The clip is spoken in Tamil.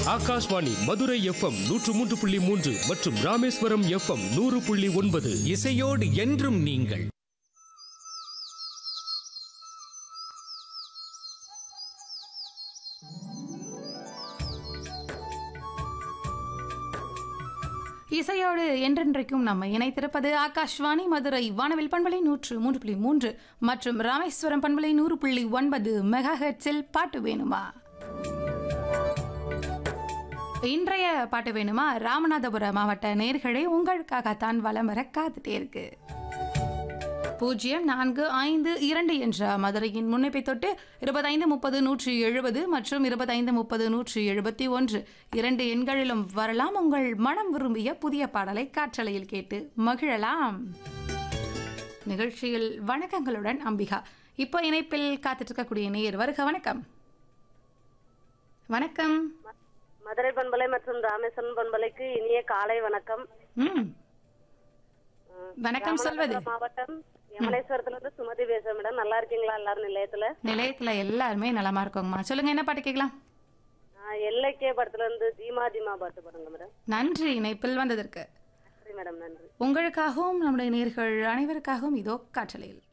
ஆகாஷ்வாணி மதுரை எஃப்எம் நூற்று மூன்று புள்ளி மூன்று மற்றும் ராமேஸ்வரம் எஃப்எம் நூறு புள்ளி ஒன்பது இசையோடு என்றும் நீங்கள் இசையோடு என்றென்றைக்கும் நம்ம இணைத்திருப்பது ஆகாஷ்வாணி மதுரை வானவில் பண்பலை நூற்று மூன்று புள்ளி மூன்று மற்றும் ராமேஸ்வரம் பண்பலை நூறு புள்ளி ஒன்பது மெகா ஹெட்ஸில் பாட்டு வேணுமா இன்றைய பாட்டு வேணுமா ராமநாதபுரம் மாவட்ட நேர்களே உங்களுக்காகத்தான் வலம் வர காத்துட்டே இருக்கு பூஜ்ஜியம் நான்கு ஐந்து இரண்டு என்ற மதுரையின் முன்னிப்பை தொட்டு இருபத்தைந்து முப்பது நூற்றி எழுபது மற்றும் இருபத்தைந்து முப்பது நூற்றி எழுபத்தி ஒன்று இரண்டு எண்களிலும் வரலாம் உங்கள் மனம் விரும்பிய புதிய பாடலை காற்றலையில் கேட்டு மகிழலாம் நிகழ்ச்சியில் வணக்கங்களுடன் அம்பிகா இப்போ இணைப்பில் காத்துட்டு இருக்கக்கூடிய நேயர் வருக வணக்கம் வணக்கம் மதுரை பண்பலை மற்றும் ராமேஸ்வரம் பண்பலைக்கு இனிய காலை வணக்கம் ம் வணக்கம் சொல்வது ராமநாதபுரம் மாவட்டம் யமனேஸ்வரத்துல இருந்து சுமதி பேசுறேன் மேடம் நல்லா இருக்கீங்களா எல்லாரும் நிலையத்துல நிலையத்துல எல்லாருமே நலமா இருக்கோங்கம்மா சொல்லுங்க என்ன பாட்டு கேட்கலாம் ஆஹ் எல்லைக்கே படத்துல இருந்து தீமா தீமா பாட்டு பாடுங்க மேடம் நன்றி இணைப்பில் வந்ததற்கு நன்றி மேடம் நன்றி உங்களுக்காகவும் நம்முடைய நேர்கள் அனைவருக்காகவும் இதோ காற்றலையில்